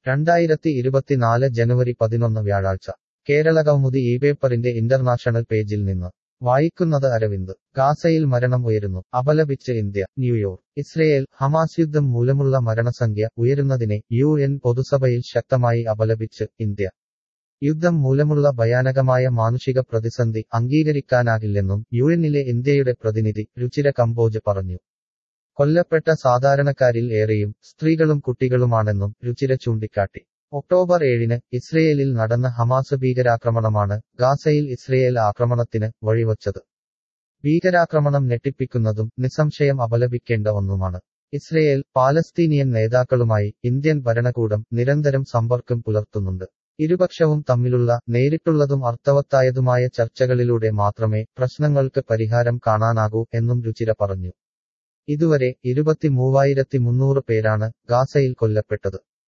രണ്ടായിരത്തി ഇരുപത്തിനാല് ജനുവരി പതിനൊന്ന് വ്യാഴാഴ്ച കേരള കൗമുദി ഈ പേപ്പറിന്റെ ഇന്റർനാഷണൽ പേജിൽ നിന്ന് വായിക്കുന്നത് അരവിന്ദ് ഗാസയിൽ മരണം ഉയരുന്നു അപലപിച്ച് ഇന്ത്യ ന്യൂയോർക്ക് ഇസ്രയേൽ ഹമാസ് യുദ്ധം മൂലമുള്ള മരണസംഖ്യ ഉയരുന്നതിനെ യു എൻ പൊതുസഭയിൽ ശക്തമായി അപലപിച്ച് ഇന്ത്യ യുദ്ധം മൂലമുള്ള ഭയാനകമായ മാനുഷിക പ്രതിസന്ധി അംഗീകരിക്കാനാകില്ലെന്നും യുഎന്നിലെ ഇന്ത്യയുടെ പ്രതിനിധി രുചിര കമ്പോജ് പറഞ്ഞു കൊല്ലപ്പെട്ട സാധാരണക്കാരിൽ ഏറെയും സ്ത്രീകളും കുട്ടികളുമാണെന്നും രുചിര ചൂണ്ടിക്കാട്ടി ഒക്ടോബർ ഏഴിന് ഇസ്രയേലിൽ നടന്ന ഹമാസ് ഭീകരാക്രമണമാണ് ഗാസയിൽ ഇസ്രയേൽ ആക്രമണത്തിന് വഴിവച്ചത് ഭീകരാക്രമണം ഞെട്ടിപ്പിക്കുന്നതും നിസ്സംശയം അപലപിക്കേണ്ട ഒന്നുമാണ് ഇസ്രയേൽ പാലസ്തീനിയൻ നേതാക്കളുമായി ഇന്ത്യൻ ഭരണകൂടം നിരന്തരം സമ്പർക്കം പുലർത്തുന്നുണ്ട് ഇരുപക്ഷവും തമ്മിലുള്ള നേരിട്ടുള്ളതും അർത്ഥവത്തായതുമായ ചർച്ചകളിലൂടെ മാത്രമേ പ്രശ്നങ്ങൾക്ക് പരിഹാരം കാണാനാകൂ എന്നും രുചിര പറഞ്ഞു ഇതുവരെ ഇരുപത്തിമൂവായിരത്തി മുന്നൂറ് പേരാണ് ഗാസയിൽ കൊല്ലപ്പെട്ടത്